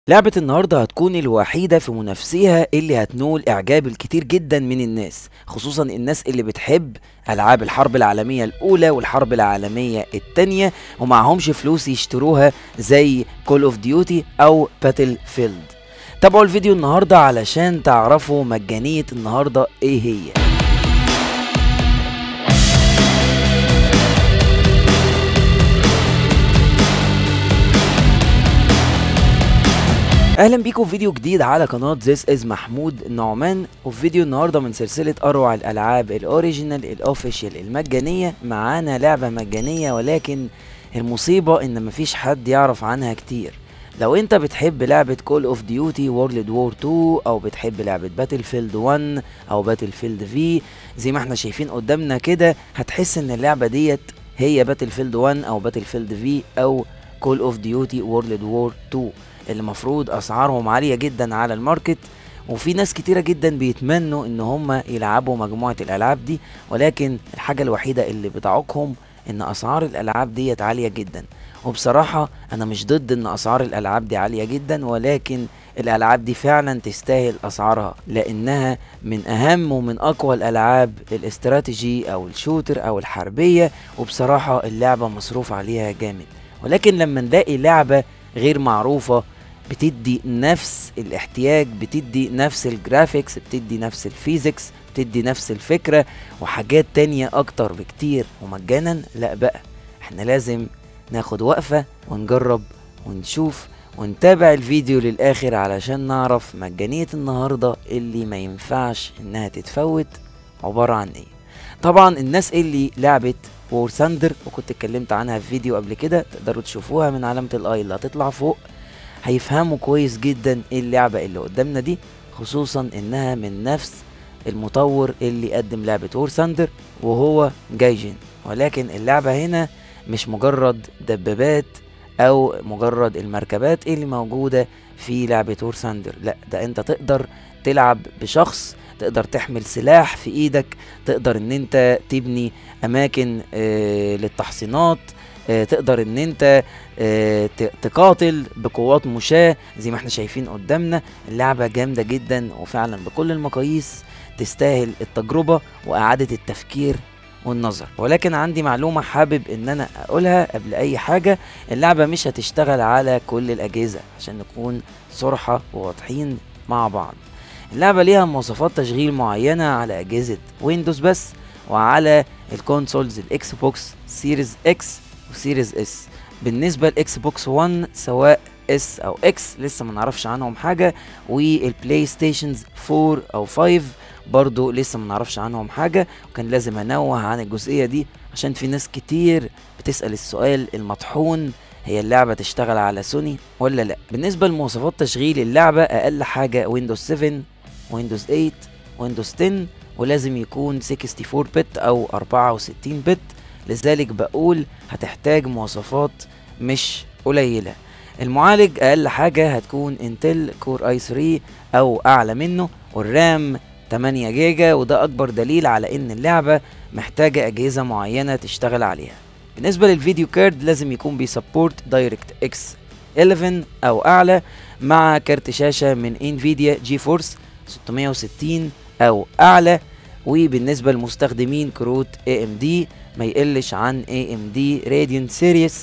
لعبة النهاردة هتكون الوحيدة في منافسيها اللي هتنول إعجاب الكتير جدا من الناس خصوصا الناس اللي بتحب ألعاب الحرب العالمية الأولى والحرب العالمية التانية ومعهمش فلوس يشتروها زي كول اوف ديوتي أو باتل فيلد تابعوا الفيديو النهاردة علشان تعرفوا مجانية النهاردة ايه هي اهلا بيكم في فيديو جديد على قناه ذيس از محمود نعمان وفي فيديو النهارده من سلسله اروع الالعاب الاوريجينال الاوفيشال المجانيه معانا لعبه مجانيه ولكن المصيبه ان مفيش حد يعرف عنها كتير لو انت بتحب لعبة كول اوف ديوتي وورلد وور 2 او بتحب لعبة باتل فيلد 1 او باتل فيلد في زي ما احنا شايفين قدامنا كده هتحس ان اللعبة ديت هي باتل فيلد 1 او باتل فيلد في او كول اوف ديوتي وورلد وور 2 اللي مفروض اسعارهم عاليه جدا على الماركت وفي ناس كتيرة جدا بيتمنوا ان هم يلعبوا مجموعة الالعاب دي ولكن الحاجة الوحيدة اللي بتعوقهم ان اسعار الالعاب ديت عالية جدا وبصراحة انا مش ضد ان اسعار الالعاب دي عالية جدا ولكن الالعاب دي فعلا تستاهل اسعارها لانها من اهم ومن اقوى الالعاب الاستراتيجي او الشوتر او الحربية وبصراحة اللعبة مصروف عليها جامد ولكن لما نلاقي لعبة غير معروفة بتدي نفس الاحتياج بتدي نفس الجرافيكس بتدي نفس الفيزيكس بتدي نفس الفكرة وحاجات تانية اكتر بكتير ومجانا لا بقى احنا لازم ناخد وقفة ونجرب ونشوف ونتابع الفيديو للاخر علشان نعرف مجانية النهاردة اللي ما ينفعش انها تتفوت عبارة عن ايه طبعا الناس اللي لعبت وور ثاندر وكنت اتكلمت عنها في فيديو قبل كده تقدروا تشوفوها من علامة الاي اللي هتطلع فوق هيفهموا كويس جدا ايه اللعبة اللي قدامنا دي خصوصا انها من نفس المطور اللي قدم لعبة وور ثاندر وهو جايجين ولكن اللعبة هنا مش مجرد دبابات او مجرد المركبات اللي موجودة في لعبة وور ثاندر لا ده انت تقدر تلعب بشخص تقدر تحمل سلاح في ايدك تقدر ان انت تبني اماكن آه للتحصينات آه تقدر ان انت آه تقاتل بقوات مشاة زي ما احنا شايفين قدامنا اللعبة جامدة جدا وفعلا بكل المقاييس تستاهل التجربة واعادة التفكير والنظر ولكن عندي معلومة حابب ان انا اقولها قبل اي حاجة اللعبة مش هتشتغل على كل الاجهزة عشان نكون صرحة وواضحين مع بعض اللعبة ليها مواصفات تشغيل معينة على أجهزة ويندوز بس وعلى الكونسولز الإكس بوكس سيريز إكس وسيريز إس بالنسبة لإكس بوكس 1 سواء اس او اكس لسه ما نعرفش عنهم حاجة والبلاي ستيشنز 4 او 5 برضو لسه ما نعرفش عنهم حاجة وكان لازم انوه عن الجزئية دي عشان في ناس كتير بتسأل السؤال المطحون هي اللعبة تشتغل على سوني ولا لا بالنسبة لمواصفات تشغيل اللعبة اقل حاجة ويندوز 7 ويندوز 8 ويندوز 10 ولازم يكون 64 بت او 64 بت لذلك بقول هتحتاج مواصفات مش قليلة المعالج اقل حاجة هتكون انتل كور اي 3 او اعلى منه والرام 8 جيجا وده اكبر دليل على ان اللعبة محتاجة اجهزة معينة تشتغل عليها بالنسبة للفيديو كارد لازم يكون بيسبورت دايركت اكس 11 او اعلى مع كارت شاشة من انفيديا جي فورس 660 او اعلى وبالنسبة لمستخدمين كروت AMD ما يقلش عن AMD Radeon Series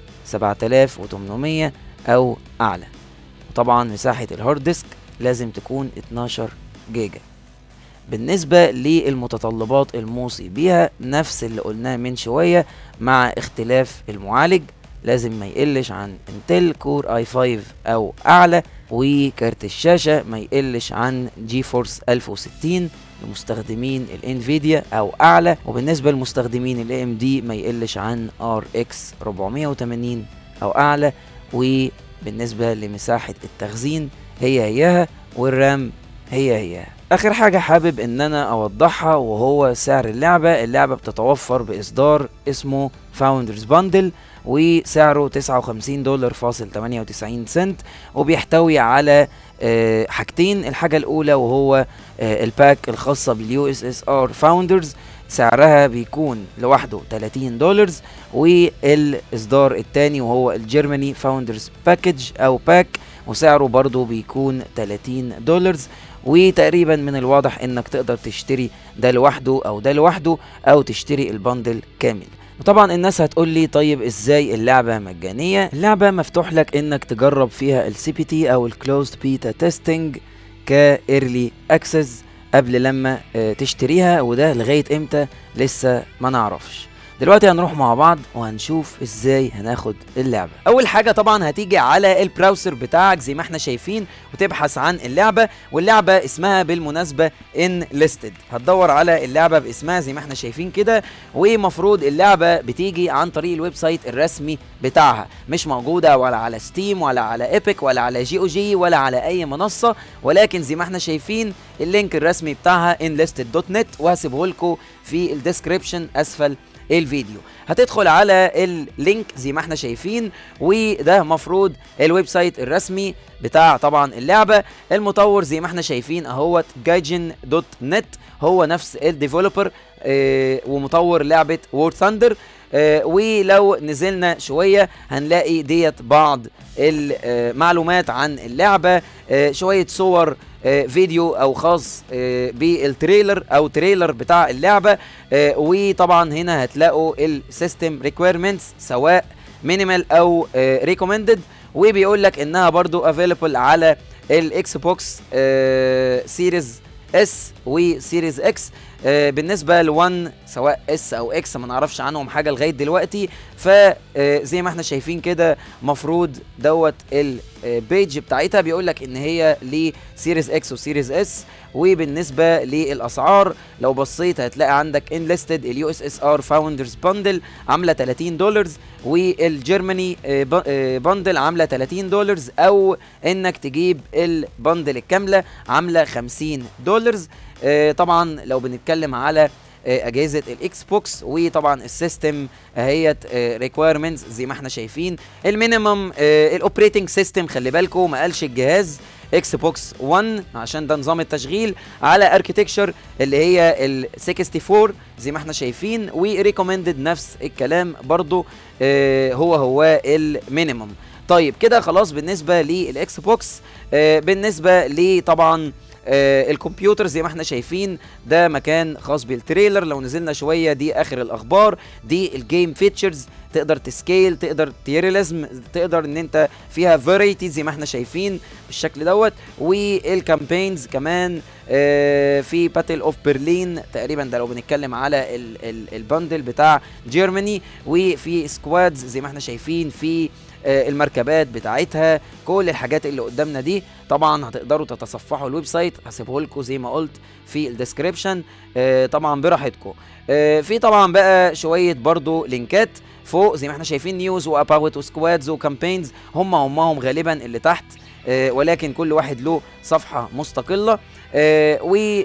7800 او اعلى وطبعا مساحة الهارد ديسك لازم تكون 12 جيجا بالنسبة للمتطلبات الموصي بيها نفس اللي قلناه من شوية مع اختلاف المعالج لازم ما يقلش عن انتل كور اي 5 او اعلى وكارت الشاشة ما يقلش عن جي فورس 1060 لمستخدمين الانفيديا او اعلى وبالنسبة لمستخدمين الاي ام دي ما يقلش عن ار اكس 480 او اعلى وبالنسبة لمساحة التخزين هي هيها والرام هي هيها اخر حاجة حابب ان انا اوضحها وهو سعر اللعبة اللعبة بتتوفر باصدار اسمه فاوندرز باندل وسعره 59 دولار فاصل 98 سنت وبيحتوي على آه حاجتين الحاجة الاولى وهو آه الباك الخاصة باليو اس اس ار فاوندرز سعرها بيكون لوحده 30 دولار والاصدار الثاني وهو الجيرماني فاوندرز باكج او باك وسعره برضو بيكون 30 دولار وتقريبا من الواضح انك تقدر تشتري ده لوحده او ده لوحده او تشتري البندل كامل وطبعا الناس هتقول لي طيب ازاي اللعبه مجانيه اللعبه مفتوح لك انك تجرب فيها السي بي تي او الكلوزد بيتا تيستنج كايرلي اكسس قبل لما آه، تشتريها وده لغايه امتى لسه ما نعرفش دلوقتي هنروح مع بعض وهنشوف ازاي هناخد اللعبه اول حاجه طبعا هتيجي على البراوسر بتاعك زي ما احنا شايفين وتبحث عن اللعبه واللعبه اسمها بالمناسبه ان ليستد هتدور على اللعبه باسمها زي ما احنا شايفين كده ومفروض اللعبه بتيجي عن طريق الويب سايت الرسمي بتاعها مش موجوده ولا على ستيم ولا على ايبك ولا على جي او جي ولا على اي منصه ولكن زي ما احنا شايفين اللينك الرسمي بتاعها enlisted.net وهسيبه لكم في الديسكريبشن اسفل الفيديو هتدخل على اللينك زي ما احنا شايفين وده مفروض الويب سايت الرسمي بتاع طبعا اللعبه المطور زي ما احنا شايفين اهوت جايجن دوت نت هو نفس الديفلوبر اه ومطور لعبه وور ثاندر اه ولو نزلنا شويه هنلاقي ديت بعض المعلومات عن اللعبه اه شويه صور آه، فيديو او خاص آه، بالتريلر او تريلر بتاع اللعبه آه، وطبعا هنا هتلاقوا السيستم ريكويرمنتس سواء مينيمال او ريكومندد وبيقول لك انها برضو افيلبل على الاكس بوكس سيريز اس وسيريز اكس آه بالنسبه ل1 سواء اس او اكس ما نعرفش عنهم حاجه لغايه دلوقتي فزي ما احنا شايفين كده مفروض دوت البيج بتاعتها بيقول لك ان هي لسيريز اكس وسيريز اس وبالنسبه للاسعار لو بصيت هتلاقي عندك انليستد اليو اس اس ار فاوندرز باندل عامله 30 دولار والجيرماني باندل عامله 30 دولار او انك تجيب الباندل الكامله عامله 50 دولار آه طبعا لو بنتكلم على آه اجهزه الاكس بوكس وطبعا السيستم اهيت ريكويرمنتس زي ما احنا شايفين المينيمم الاوبريتنج سيستم خلي بالكم ما قالش الجهاز اكس بوكس 1 عشان ده نظام التشغيل على اركيتكشر اللي هي ال 64 زي ما احنا شايفين وريكومندد نفس الكلام برضو آه هو هو المينيمم طيب كده خلاص بالنسبه للاكس بوكس آه بالنسبه لطبعا آه الكمبيوتر زي ما احنا شايفين ده مكان خاص بالتريلر لو نزلنا شويه دي اخر الاخبار دي الجيم فيتشرز تقدر تسكيل تقدر تيريلزم تقدر ان انت فيها فاريتي زي ما احنا شايفين بالشكل دوت والكامبينز كمان آه في باتل اوف برلين تقريبا ده لو بنتكلم على ال ال البندل بتاع جيرماني وفي سكوادز زي ما احنا شايفين في آه المركبات بتاعتها كل الحاجات اللي قدامنا دي طبعا هتقدروا تتصفحوا الويب سايت هسيبه لكم زي ما قلت في الديسكريبشن آه طبعا براحتكم آه في طبعا بقى شويه برضو لينكات فوق زي ما احنا شايفين نيوز واباوت وسكوادز وكامبينز هم همهم غالبا اللي تحت آه ولكن كل واحد له صفحه مستقله آه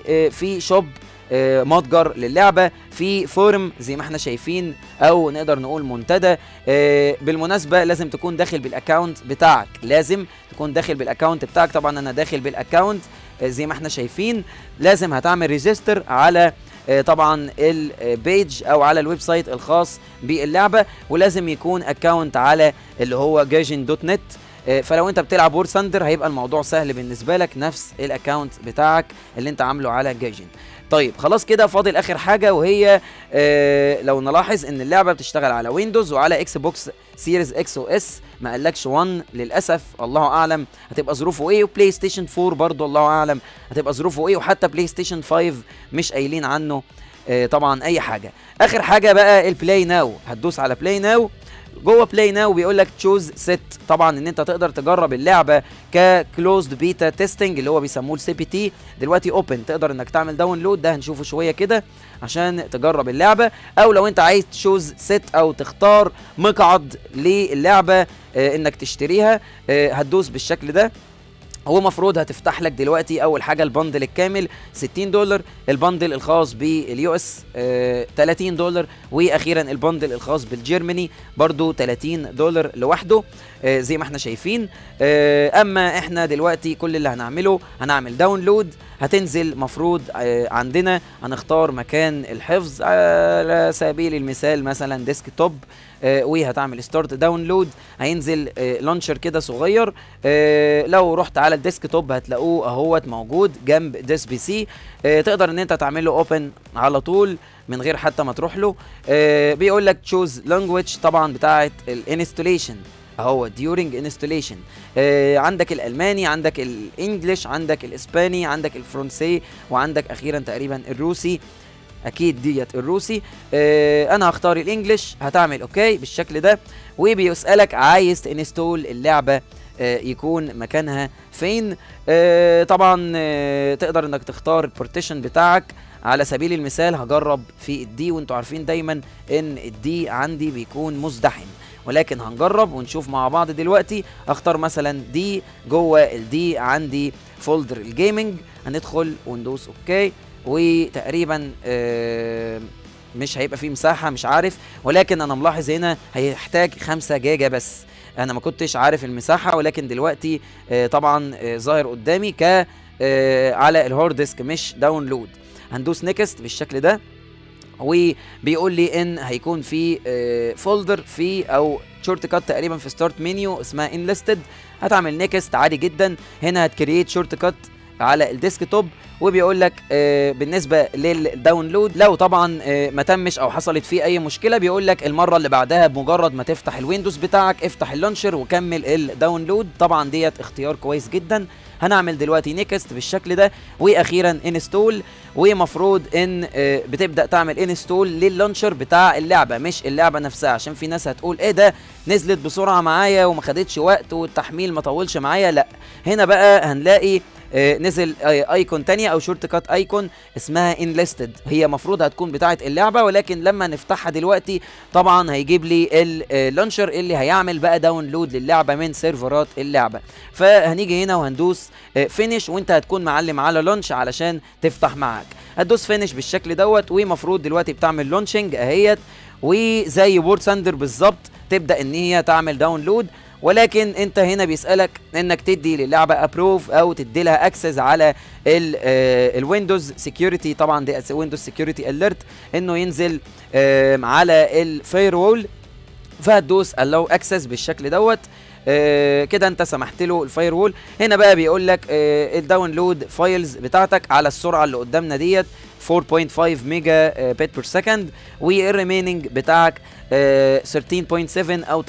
وفي شوب آه متجر للعبه في فورم زي ما احنا شايفين او نقدر نقول منتدى آه بالمناسبه لازم تكون داخل بالاكونت بتاعك لازم تكون داخل بالاكونت بتاعك طبعا انا داخل بالاكونت آه زي ما احنا شايفين لازم هتعمل ريجستر على طبعا البيج او على الويب سايت الخاص باللعبه ولازم يكون اكونت على اللي هو جاجن دوت نت فلو انت بتلعب وور ثاندر هيبقى الموضوع سهل بالنسبه لك نفس الاكونت بتاعك اللي انت عامله على جاجن طيب خلاص كده فاضل اخر حاجه وهي آه لو نلاحظ ان اللعبه بتشتغل على ويندوز وعلى اكس بوكس سيريز اكس او اس ما قالكش 1 للاسف الله اعلم هتبقى ظروفه ايه وبلاي ستيشن 4 برضه الله اعلم هتبقى ظروفه ايه وحتى بلاي ستيشن 5 مش قايلين عنه آه طبعا اي حاجه اخر حاجه بقى البلاي ناو هتدوس على بلاي ناو جوه بلاي ناو بيقول لك تشوز سيت طبعا ان انت تقدر تجرب اللعبه ككلوزد بيتا تيستنج اللي هو بيسموه السي بي تي دلوقتي اوبن تقدر انك تعمل داونلود ده هنشوفه شويه كده عشان تجرب اللعبه او لو انت عايز تشوز سيت او تختار مقعد للعبه آه انك تشتريها آه هتدوس بالشكل ده هو مفروض هتفتح لك دلوقتي اول حاجه البندل الكامل 60 دولار البندل الخاص باليو اس آه 30 دولار واخيرا البندل الخاص بالجيرماني برضو 30 دولار لوحده آه زي ما احنا شايفين آه اما احنا دلوقتي كل اللي هنعمله هنعمل داونلود هتنزل مفروض آه عندنا هنختار مكان الحفظ على سبيل المثال مثلا ديسك توب آه وهتعمل ستارت داونلود هينزل آه لانشر كده صغير آه لو رحت على الديسك توب هتلاقوه اهوت موجود جنب ديس بي سي آه تقدر ان انت تعمل له اوبن على طول من غير حتى ما تروح له آه بيقول لك تشوز لانجويج طبعا بتاعه الانستوليشن اهو during installation آه عندك الالماني عندك الانجليش عندك الاسباني عندك الفرنسي وعندك اخيرا تقريبا الروسي اكيد ديت الروسي آه انا هختار الانجليش هتعمل اوكي بالشكل ده وبيسالك عايز تنستول اللعبه آه يكون مكانها فين آه طبعا آه تقدر انك تختار البارتيشن بتاعك على سبيل المثال هجرب في الدي وانتوا عارفين دايما ان الدي عندي بيكون مزدحم ولكن هنجرب ونشوف مع بعض دلوقتي اختار مثلا دي جوه الدي عندي فولدر الجيمنج هندخل وندوس اوكي وتقريبا آه مش هيبقى فيه مساحه مش عارف ولكن انا ملاحظ هنا هيحتاج 5 جيجا بس انا ما كنتش عارف المساحه ولكن دلوقتي آه طبعا آه ظاهر قدامي ك آه على الهارد ديسك مش داونلود هندوس نيكست بالشكل ده وبيقول لي ان هيكون في آه فولدر في او شورت كات تقريبا في ستارت منيو اسمها انليستد هتعمل نيكست عادي جدا هنا هتكريت شورت كات على الديسك توب وبيقول لك آه بالنسبه للداونلود لو طبعا آه ما تمش او حصلت فيه اي مشكله بيقول لك المره اللي بعدها بمجرد ما تفتح الويندوز بتاعك افتح اللانشر وكمل الداونلود طبعا ديت اختيار كويس جدا هنعمل دلوقتي نيكست بالشكل ده واخيرا انستول ومفروض ان آه بتبدا تعمل انستول لللانشر بتاع اللعبه مش اللعبه نفسها عشان في ناس هتقول ايه ده نزلت بسرعه معايا وما خدتش وقت والتحميل ما طولش معايا لا هنا بقى هنلاقي آه نزل آه ايكون تانية او شورت كات ايكون اسمها انليستد هي مفروض هتكون بتاعه اللعبه ولكن لما نفتحها دلوقتي طبعا هيجيب لي اللانشر اللي هيعمل بقى داونلود للعبه من سيرفرات اللعبه فهنيجي هنا وهندوس فينيش وانت هتكون معلم على لونش علشان تفتح معاك هتدوس فينيش بالشكل دوت ومفروض دلوقتي بتعمل لونشنج اهيت وزي وورد ساندر بالظبط تبدا ان هي تعمل داونلود ولكن انت هنا بيسالك انك تدي للعبه ابروف او تدي لها اكسس على الويندوز سكيورتي طبعا دي ويندوز سكيورتي اليرت انه ينزل على الفاير وول فهتدوس allow access بالشكل دوت آه كده انت سمحت له الفاير وول هنا بقى بيقول لك آه الداونلود فايلز بتاعتك على السرعه اللي قدامنا ديت 4.5 ميجا بت بير سكند والريميننج بتاعك آه 13.7 او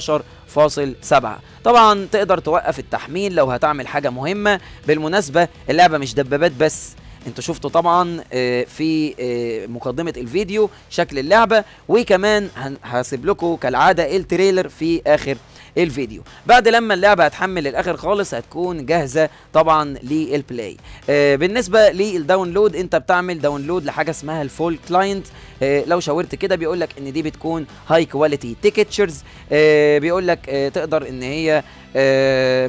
13.7 طبعا تقدر توقف التحميل لو هتعمل حاجه مهمه بالمناسبه اللعبه مش دبابات بس انتوا شفتوا طبعا في مقدمه الفيديو شكل اللعبه وكمان هسيب لكم كالعاده التريلر في اخر الفيديو بعد لما اللعبه هتحمل للاخر خالص هتكون جاهزه طبعا للبلاي آه بالنسبه للداونلود انت بتعمل داونلود لحاجه اسمها الفول كلاينت آه لو شاورت كده بيقول لك ان دي بتكون هاي كواليتي تيكتشرز آه بيقول لك آه تقدر ان هي آه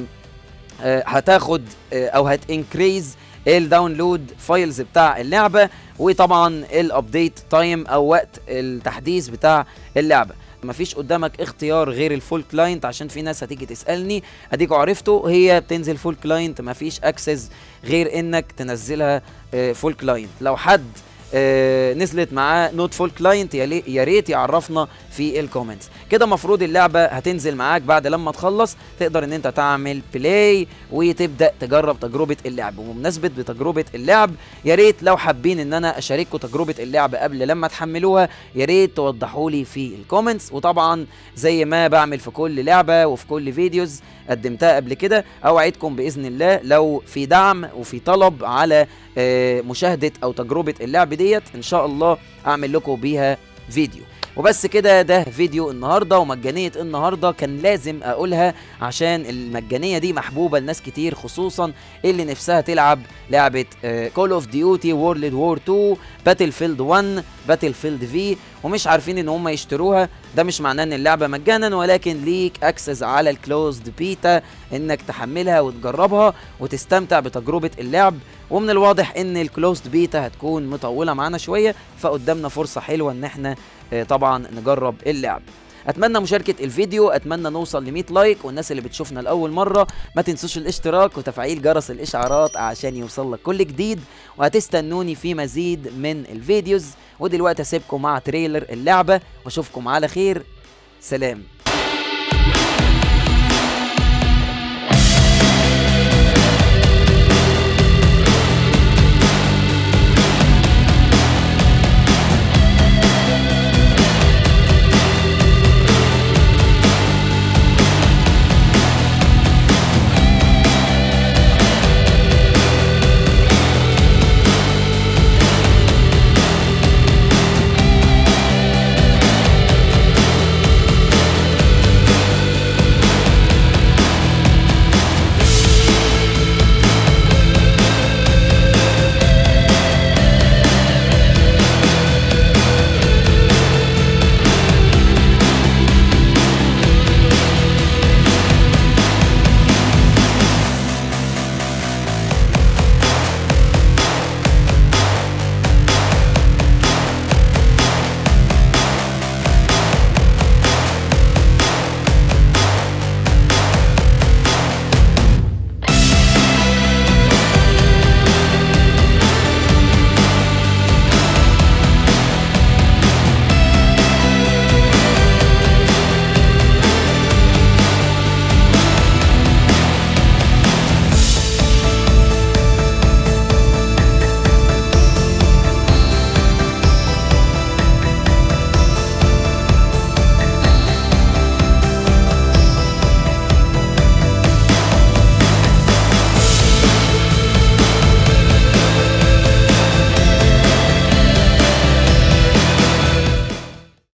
آه هتاخد آه او هتنكريز الداونلود فايلز بتاع اللعبه وطبعا الابديت تايم او وقت التحديث بتاع اللعبه مفيش قدامك اختيار غير الفول كلاينت عشان في ناس هتيجي تسالني اديكوا عرفتوا هي بتنزل فول كلاينت مفيش اكسس غير انك تنزلها فول كلاينت لو حد آه نزلت معاه نوت فول كلاينت يا ريت يعرفنا في الكومنتس كده مفروض اللعبه هتنزل معاك بعد لما تخلص تقدر ان انت تعمل بلاي وتبدا تجرب تجربه اللعب وبمناسبه بتجربه اللعب يا ريت لو حابين ان انا اشارككم تجربه اللعب قبل لما تحملوها يا ريت توضحوا لي في الكومنتس وطبعا زي ما بعمل في كل لعبه وفي كل فيديوز قدمتها قبل كده اوعدكم باذن الله لو في دعم وفي طلب على آه مشاهده او تجربه اللعب ديت ان شاء الله اعمل لكم بيها فيديو وبس كده ده فيديو النهارده ومجانيه النهارده كان لازم اقولها عشان المجانيه دي محبوبه لناس كتير خصوصا اللي نفسها تلعب لعبه كول اوف ديوتي وورلد وور 2 باتل فيلد 1 باتل فيلد في ومش عارفين ان هم يشتروها ده مش معناه ان اللعبه مجانا ولكن ليك اكسس على الكلوزد بيتا انك تحملها وتجربها وتستمتع بتجربه اللعب ومن الواضح ان الكلوزد بيتا هتكون مطوله معانا شويه فقدامنا فرصه حلوه ان احنا طبعا نجرب اللعب اتمنى مشاركه الفيديو اتمنى نوصل ل 100 لايك والناس اللي بتشوفنا لاول مره ما تنسوش الاشتراك وتفعيل جرس الاشعارات عشان يوصل لك كل جديد وهتستنوني في مزيد من الفيديوز ودلوقتي اسيبكم مع تريلر اللعبه واشوفكم على خير سلام